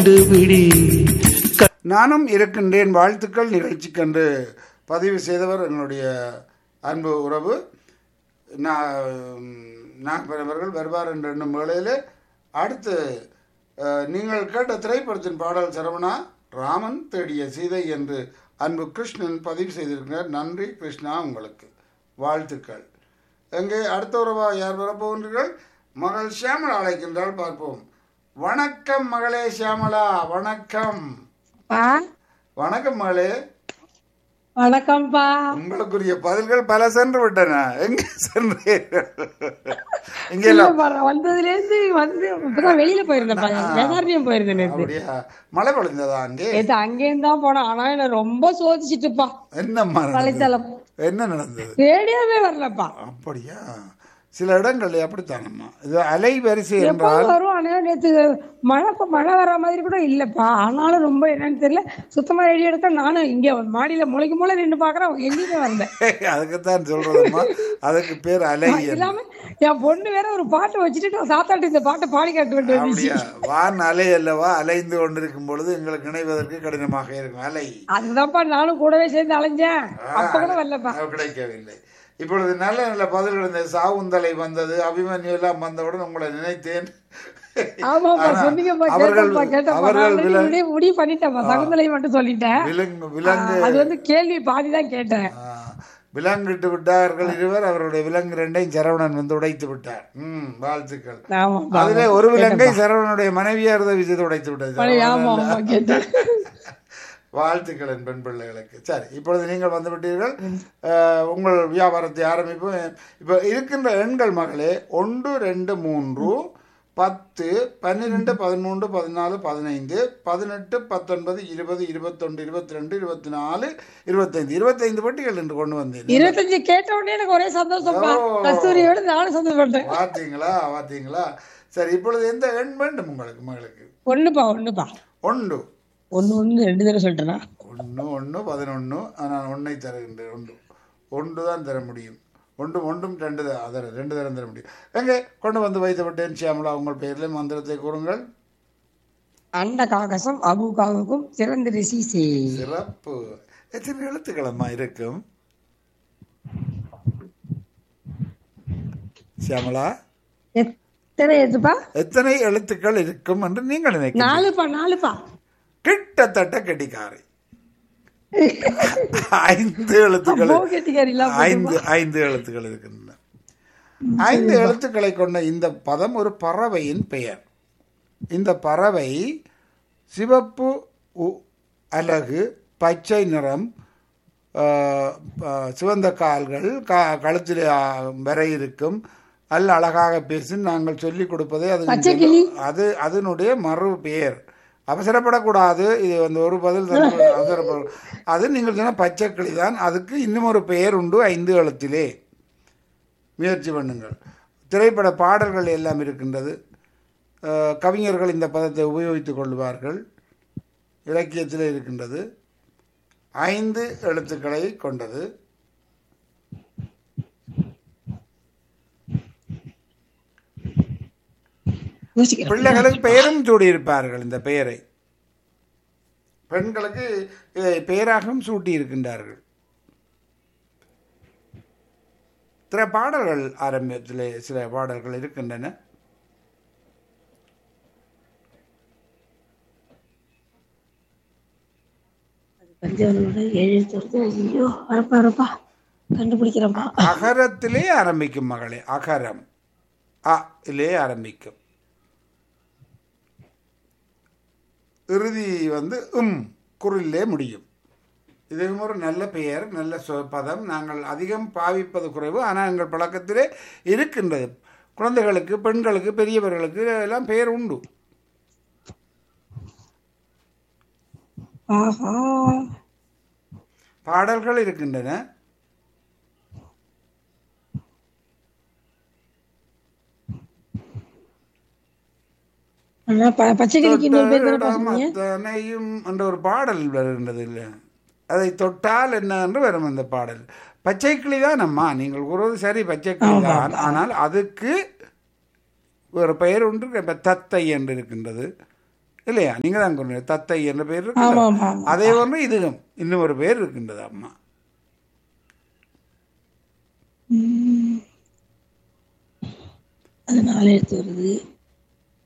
விடி நானும் இருக்கின்றேன் வாழ்த்துக்கள் நிகழ்ச்சிக்கென்று பதிவு செய்தவர் என்னுடைய அன்பு உறவு நாகப்பரவர்கள் வருவார் என்ற எண்ணும் வேளையிலே அடுத்து அஹ், நீங்கள் கேட்ட திரைப்படத்தின் பாடல் சரவணா ராமன் தேடிய சீதை என்று அன்பு கிருஷ்ணன் பதிவு செய்திருக்கிறார் நன்றி கிருஷ்ணா உங்களுக்கு வாழ்த்துக்கள் எங்கே அடுத்த உறவா யார் வரப்போகின்றீர்கள் மகள் சியாமலா அழைக்கின்றால் பார்ப்போம் வணக்கம் மகளே சியாமலா வணக்கம் பா வணக்கம் மகளே வணக்கம்ப்பா உங்களுக்குரிய பதில்கள் பல சென்று விட்டன எங்க சென்றீர்கள் இங்க எல்லாம் இல்லப்பா, நான் வந்ததுல இருந்து வந்து இப்பதான் வெளியில போயிருந்தேன்ப்பா வேதாரண்யம் போயிருந்தேன் நேத்து அப்படியா மழை பொழிந்ததா அங்கே நேத்து அங்கேயும் தான் போனேன் ஆனா என்ன ரொம்ப சோதிச்சுட்டுப்பா என்னம்மா நடந்தது? வலைத்தளம் என்ன நடந்தது ரேடியோவே வரலப்பா அப்படியா சில இடங்கள்ல அப்படித்தானம்மா இது அலைவரிசை எப்போ என்றால் வரும் ஆனா நேத்து மழை மழை வர மாதிரி கூட இல்லப்பா ஆனாலும் ரொம்ப என்னன்னு தெரியல சுத்தமா ரேடியோ எடுக்க நானும் இங்க மாடியில முளைக்கு மூளை நின்று பாக்குறேன் எங்கேயுமே வந்தேன் அதுக்குத்தான் சொல்றதும்மா அதுக்கு பேர் அலை என்று. இல்லாம என் பொண்ணு வேற ஒரு பாட்டை வச்சுட்டு நான் சாத்தாட்டு இந்த பாட்டை பாடி காட்டு வேண்டிய அப்படியா வான் அலை அல்லவா அலைந்து கொண்டிருக்கும் பொழுது எங்களுக்கு இணைவதற்கு கடினமாக இருக்கும் அலை அதுதான்ப்பா நானும் கூடவே சேர்ந்து அலைஞ்சேன் அப்ப கூட வரலப்பா அது கிடைக்கவில்லை இப்பொழுது நல்ல நல்ல பதில்கள் இந்த சாவுந்தலை வந்தது அபிமன்யு எல்லாம் வந்தவுடன் உங்களை நினைத்தேன் ஆமாப்பா ஆனா, சொன்னீங்கப்பா அவர்கள் கேட்டப்பா கேட்டப்பா அவர்கள் நான் வில- முடிவு முடிவு பண்ணிட்டேன்ப்பா சகுந்தலை மட்டும் சொல்லிட்டேன் விலங்கு விலங்கு அது வந்து கேள்வி பாதி தான் கேட்டேன் ஆ, விலங்கிட்டு விட்டார்கள் இருவர் அவருடைய விலங்கு ரெண்டையும் சரவணன் வந்து உடைத்து விட்டார் ம் வாழ்த்துக்கள் ஆமாப்பா அதிலே ஒரு விலங்கை சரவணனுடைய மனைவியார் தான் விஜயத்தை உடைத்து விட்டது பழைய ஆமா ஆமா கேட்டேன் வாழ்த்துக்கள் என் பெண் பிள்ளைகளுக்கு சரி இப்பொழுது நீங்கள் வந்து விட்டீர்கள் அஹ், உங்கள் வியாபாரத்தை ஆரம்பிப்போம் இப்போ இருக்கின்ற எண்கள் மகளே ஒன்று ரெண்டு மூன்று பத்து பன்னிரெண்டு பதிமூன்று பதினாலு பதினைந்து பதினெட்டு பத்தொன்பது இருபது இருபத்தொன்று இருபத்தி ரெண்டு இருபத்தி நாலு இருபத்தைந்து இருபத்தைந்து பட்டிகள் என்று கொண்டு வந்தேன் இருபத்தஞ்சு கேட்ட உடனே எனக்கு ஒரே சந்தோஷம்ப்பா ஓ. கஸ்தூரியோட நானும் சந்தோஷப்பட்டேன் பார்த்தீங்களா பார்த்தீங்களா சரி இப்பொழுது எந்த எண் வேண்டும் உங்களுக்கு மகளுக்கு ஒண்ணுப்பா ஒண்ணுப்பா ஒன்று ஒண்ணு ஒண்ணு ரெண்டு தடவை சொல்லிட்டேனா ஒன்று ஒன்று பதினொன்று நான் ஒன்றை தருகின்றேன் ஒன்று ஒன்று தான் தர முடியும் ஒன்றும் ஒன்றும் ரெண்டு தான் அதர ரெண்டு தரம் தர முடியும் எங்கே கொண்டு வந்து வைத்து விட்டேன் சியாமலா உங்கள் பெயரில் மந்திரத்தை கூறுங்கள் அண்ட காகசம் அபு காகக்கும் சிறந்த ரிசீசே சிறப்பு எத்தனை எழுத்துக்களம்மா இருக்கும் சியாமலா எத்தனை எதுப்பா எத்தனை எழுத்துக்கள் இருக்கும் என்று நீங்கள் நினைக்கிறீர்கள் நாலுப்பா நாலுப்பா கிட்டத்தட்ட கெட்டிக்காரை ஐந்து எழுத்துக்கள் போ கெட்டிக்காரிலாம் ஐந்து ஐந்து எழுத்துக்கள் இருக்கின்றன ஐந்து எழுத்துக்களை கொண்ட இந்த பதம் ஒரு பறவையின் பெயர் இந்த பறவை சிவப்பு உ- அலகு பச்சை நிறம் ஆ, ஆ, சிவந்த கால்கள் கா கழுத்தில் ஆ, வரை இருக்கும் நல்ல அழகாக பேசி நாங்கள் சொல்லிக் கொடுப்பதே அது பச்சை கிளி. அது அதனுடைய மறு பெயர் அவசரப்படக்கூடாது இது வந்து ஒரு பதில் தர- அவசரப்பட அது நீங்கள் சொன்ன பச்சை கிளி தான் அதுக்கு இன்னும் ஒரு பெயர் உண்டு ஐந்து எழுத்திலே முயற்சி பண்ணுங்கள் திரைப்பட பாடல்கள் எல்லாம் இருக்கின்றது அஹ், கவிஞர்கள் இந்த பதத்தை உபயோகித்துக் கொள்வார்கள் இலக்கியத்தில் இருக்கின்றது ஐந்து எழுத்துக்களை கொண்டது யோசிக்கிறேன் பிள்ளைகளுக்கு பெயரும் சூடியிருப்பார்கள் இந்த பெயரை பெண்களுக்கு இதை பெயராகவும் சூட்டி இருக்கின்றார்கள் சில பாடல்கள் ஆரம்பத்தில் சில பாடல்கள் இருக்கின்றன பஞ்சவனோட எழுத்து ஐயோ வரப்பா வரப்பா கண்டுபிடிக்கிறப்பா அகரத்திலே ஆரம்பிக்கும் மகளே அகரம் அ இலே ஆரம்பிக்கும் இறுதி வந்து உம் குரலிலே முடியும் இதுவும் ஒரு நல்ல பெயர் நல்ல சொ- பதம் நாங்கள் அதிகம் பாவிப்பது குறைவு ஆனால் எங்கள் பழக்கத்திலே இருக்கின்றது குழந்தைகளுக்கு பெண்களுக்கு பெரியவர்களுக்கு எல்லாம் பெயர் உண்டு ஆஹா பாடல்கள் இருக்கின்றன ஆனா ப- பச்சை கிளிக்கு இன்னொரு பேர் தானே தொட்டரிடம் சொன்னீங்க அத்தனையும் என்ற ஒரு பாடல் வருகின்றது இல்லை அதை தொட்டால் என்ன என்று வரும் அந்த பாடல் பச்சை கிளி தான் அம்மா நீங்கள் கூறுவது சரி பச்சை கிளி தான் ஆனால் அதுக்கு ஒரு பெயர் ஒன்று இப்ப தத்தை என்று இருக்கின்றது இல்லையா நீங்க தான் கொண்டு தத்தை என்ற பேர் ஆமா இருக்கு ஆமா ஆமா. அதே ஒன்று இதுவும் இன்னும் ஒரு பேர் இருக்கின்றது அம்மா அது நாலு எழுத்து வருது